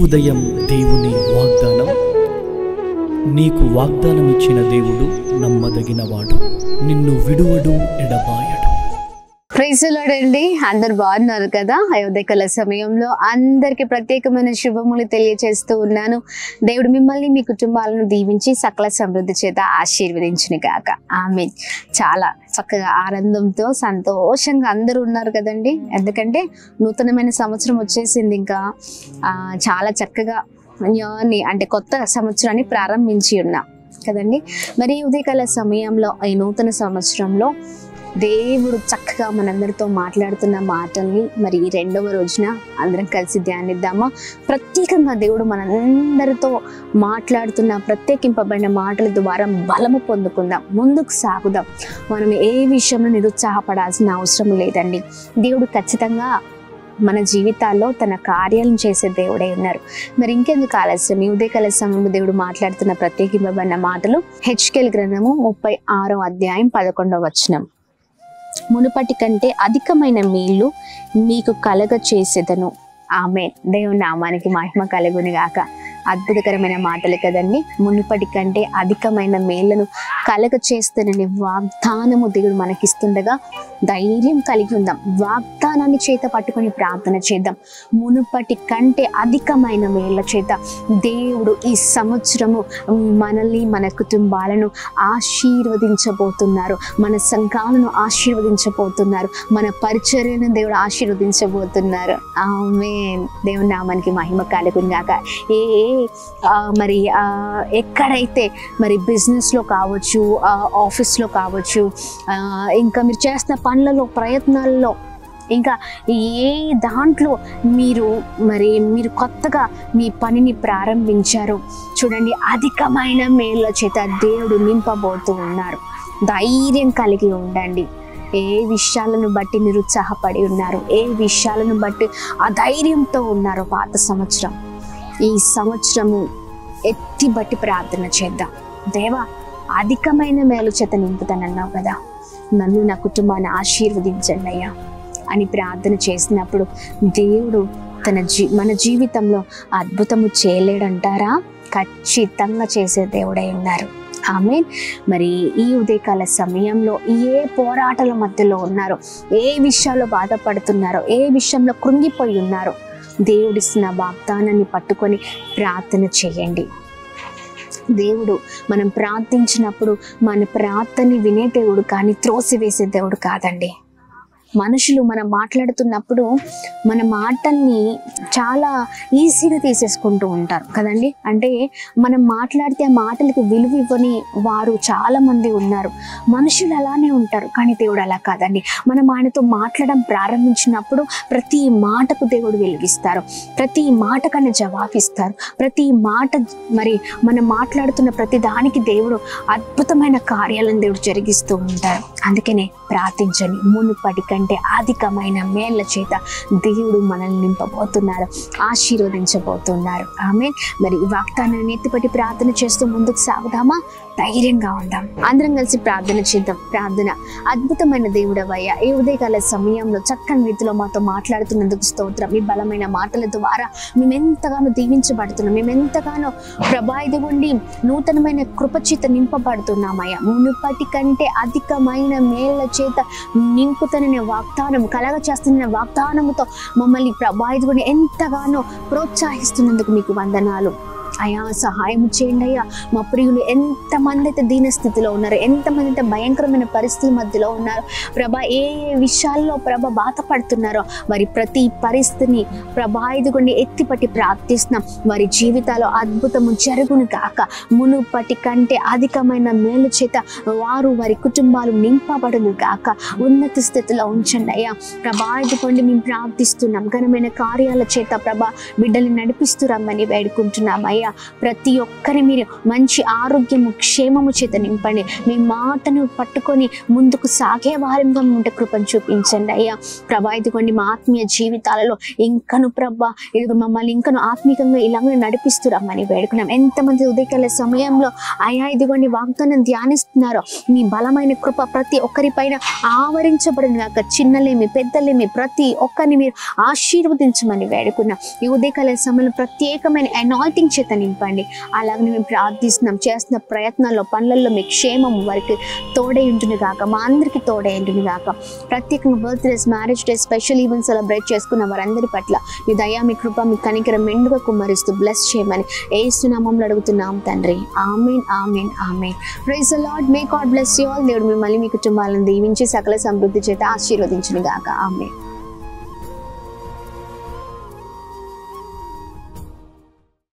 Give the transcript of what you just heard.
ఉదయం దేవుని వాగ్దానం నీకు వాగ్దానం ఇచ్చిన దేవుడు నమ్మదగినవాడు నిన్ను విడువడు ఎడబాయడు ప్రైజులాడండి అందరు బాగున్నారు కదా అయోధ్యకల సమయంలో అందరికి ప్రత్యేకమైన శుభములు తెలియజేస్తూ ఉన్నాను దేవుడు మిమ్మల్ని మీ కుటుంబాలను దీవించి సకల సమృద్ధి చేత ఆశీర్వదించిన గాక ఆమె చాలా చక్కగా ఆనందంతో సంతోషంగా అందరూ ఉన్నారు కదండి ఎందుకంటే నూతనమైన సంవత్సరం వచ్చేసింది ఇంకా ఆ, చాలా చక్కగా న్యూని అంటే కొత్త సంవత్సరాన్ని ప్రారంభించి ఉన్నాం కదండి మరి ఈ ఉదయకాల సమయంలో ఈ నూతన సంవత్సరంలో దేవుడు చక్కగా మనందరితో మాట్లాడుతున్న మాటల్ని మరి ఈ రెండవ రోజున అందరం కలిసి ధ్యానిద్దామా ప్రత్యేకంగా దేవుడు మనందరితో మాట్లాడుతున్న ప్రత్యేకింపబడిన మాటల ద్వారా బలము పొందుకుందాం ముందుకు సాగుదాం మనం ఏ విషయంలో నిరుత్సాహపడాల్సిన అవసరం లేదండి దేవుడు ఖచ్చితంగా మన జీవితాల్లో తన కార్యాలను చేసే దేవుడై ఉన్నారు మరి ఇంకెందుకు ఆలస్యం ఈ ఉదయకాల సమయంలో దేవుడు మాట్లాడుతున్న ప్రత్యేకింపబడిన మాటలు హెచ్కెల్ గ్రంథము ముప్పై ఆరో అధ్యాయం పదకొండవ వచనం మునుపటి కంటే అధికమైన మీళ్ళు మీకు కలగ చేసేదను ఆమె దేవుని నామానికి మహిమ కలుగుని గాక అద్భుతకరమైన మాటలు కదండి మునుపటి కంటే అధికమైన మేళ్లను కలగ చేస్తానని వాగ్దానము దేవుడు మనకిస్తుండగా ధైర్యం కలిగి ఉందాం వాగ్దానాన్ని చేత పట్టుకొని ప్రార్థన చేద్దాం మునుపటి కంటే అధికమైన మేళ్ల చేత దేవుడు ఈ సంవత్సరము మనల్ని మన కుటుంబాలను ఆశీర్వదించబోతున్నారు మన సంఘాలను ఆశీర్వదించబోతున్నారు మన పరిచర్యను దేవుడు ఆశీర్వదించబోతున్నారు ఆమె దేవుని నామానికి మహిమ కలుగును గాక ఏ ఏ, ఆ, మరి ఆ, ఎక్కడైతే మరి బిజినెస్లో కావచ్చు ఆ, ఆఫీస్లో కావచ్చు ఆ, ఇంకా మీరు చేస్తున్న పనులలో ప్రయత్నాల్లో ఇంకా ఏ దాంట్లో మీరు మరి మీరు కొత్తగా మీ పనిని ప్రారంభించారు చూడండి అధికమైన మేళ్ళ చేత దేవుడు నింపబోతూ ఉన్నారు ధైర్యం కలిగి ఉండండి ఏ విషయాలను బట్టి నిరుత్సాహపడి ఉన్నారు ఏ విషయాలను బట్టి అధైర్యంతో ఉన్నారు పాత సంవత్సరం ఈ సంవత్సరము ఎత్తి బట్టి ప్రార్థన చేద్దాం దేవా అధికమైన మేలు చేత నింపుతానన్నావు కదా నన్ను నా కుటుంబాన్ని ఆశీర్వదించండి అయ్యా అని ప్రార్థన చేసినప్పుడు దేవుడు తన జీ మన జీవితంలో అద్భుతము చేయలేడంటారా ఖచ్చితంగా చేసే దేవుడై ఉన్నారు ఆమె మరి ఈ ఉదయకాల సమయంలో ఏ పోరాటాల మధ్యలో ఉన్నారో ఏ విషయాల్లో బాధపడుతున్నారో ఏ విషయంలో కృంగిపోయి ఉన్నారో దేవుడిస్తున్న వాగ్దానాన్ని పట్టుకొని ప్రార్థన చేయండి దేవుడు మనం ప్రార్థించినప్పుడు మన ప్రార్థనని వినే దేవుడు కానీ త్రోసివేసే దేవుడు కాదండి మనుషులు మనం మాట్లాడుతున్నప్పుడు మన మాటల్ని చాలా ఈజీగా తీసేసుకుంటూ ఉంటారు కదండి అంటే మనం మాట్లాడితే ఆ మాటలకి విలువ ఇవ్వని వారు చాలా మంది ఉన్నారు మనుషులు అలానే ఉంటారు కానీ దేవుడు అలా కాదండి మనం ఆయనతో మాట్లాడడం ప్రారంభించినప్పుడు ప్రతి మాటకు దేవుడు వెలిగిస్తారు ప్రతి మాటకన్నా జవాబిస్తారు ప్రతి మాట మరి మనం మాట్లాడుతున్న ప్రతి దానికి దేవుడు అద్భుతమైన కార్యాలను దేవుడు జరిగిస్తూ ఉంటారు అందుకనే ప్రార్థించండి మునుపటి కంటే అధికమైన మేళ్ల చేత దేవుడు మనల్ని నింపబోతున్నారు ఆశీర్వదించబోతున్నారు ఆమె మరి ఈ వాగ్దానాన్ని ఎత్తిపట్టి ప్రార్థన చేస్తూ ముందుకు సాగుదామా ధైర్యంగా ఉందాం అందరం కలిసి ప్రార్థన చేద్దాం ప్రార్థన అద్భుతమైన దేవుడవయ్యా ఈ ఉదయకాల సమయంలో చక్కని రీతిలో మాతో మాట్లాడుతున్నందుకు స్తోత్రం మీ బలమైన మాటల ద్వారా మేము ఎంతగానో దీవించబడుతున్నాం మేము ఎంతగానో ప్రభాయిది ఉండి నూతనమైన కృపచేత నింపబడుతున్నామయ్యా మునుపటి కంటే అధికమైన మేళ్ల చేత నింపుతననే వాగ్దానం కలగ చేస్తున్న వాగ్దానముతో మమ్మల్ని ప్రభాయిది ఉండి ఎంతగానో ప్రోత్సహిస్తున్నందుకు మీకు వందనాలు అయా సహాయం చేయండి అయ్యా మా ప్రియులు ఎంతమంది అయితే దీన స్థితిలో ఉన్నారు ఎంతమంది అయితే భయంకరమైన పరిస్థితుల మధ్యలో ఉన్నారు ప్రభా ఏ ఏ విషయాల్లో ప్రభ బాధపడుతున్నారో వారి ప్రతి పరిస్థితిని ప్రభాయిదుకొని ఎత్తిపట్టి ప్రార్థిస్తున్నాం వారి జీవితాల్లో అద్భుతము జరుగును కాక మునుపటి కంటే అధికమైన మేలు చేత వారు వారి కుటుంబాలు నింపబడును కాక ఉన్నత స్థితిలో ఉంచండి అయ్యా ప్రభాయిదుకోండి మేము ప్రార్థిస్తున్నాం ఘనమైన కార్యాల చేత ప్రభా బిడ్డల్ని నడిపిస్తూ రమ్మని వేడుకుంటున్నాం అయ్యా అయ్యా ప్రతి ఒక్కరి మీరు మంచి ఆరోగ్యము క్షేమము చేత నింపండి మీ మాటను పట్టుకొని ముందుకు సాగే వారంగా ఉంటే కృపను చూపించండి అయ్యా ప్రభా ఇదిగోండి మా ఆత్మీయ జీవితాలలో ఇంకను ప్రభా ఇదిగో మమ్మల్ని ఇంకను ఆత్మీయంగా ఇలాగ నడిపిస్తురమ్మని వేడుకున్నాం ఎంతమంది ఉదయకాల సమయంలో అయ్యా ఇదిగోండి వాగ్దానం ధ్యానిస్తున్నారో మీ బలమైన కృప ప్రతి ఒక్కరిపైన ఆవరించబడిన గాక చిన్నలేమి పెద్దలేమి ప్రతి ఒక్కరిని మీరు ఆశీర్వదించమని వేడుకున్నాం ఈ ఉదయకాల సమయంలో ప్రత్యేకమైన అనాయిటింగ్ చేత నింపండి అలాగనే మేము ప్రార్థిస్తున్నాం చేస్తున్న ప్రయత్నాల్లో పనులలో మీ క్షేమం వారికి తోడై ఉంటుంది కాక మా అందరికీ తోడై ఉంటుంది కాక ప్రత్యేకంగా birthdays marriage day special events celebrate చేసుకున్న వారందరి పట్ల మీ దయా మీ కృప మీ కనికరం మెండుగా కుమ్మరిస్తూ బ్లెస్ చేయమని ఏసునామంలో అడుగుతున్నాం తండ్రి ఆమెన్ ఆమెన్ ఆమెన్ praise Lord may God bless you all దేవుడు మిమ్మల్ని మీ కుటుంబాలను దీవించి సకల సమృద్ధి చేత ఆశీర్వదించును గాక ఆమెన్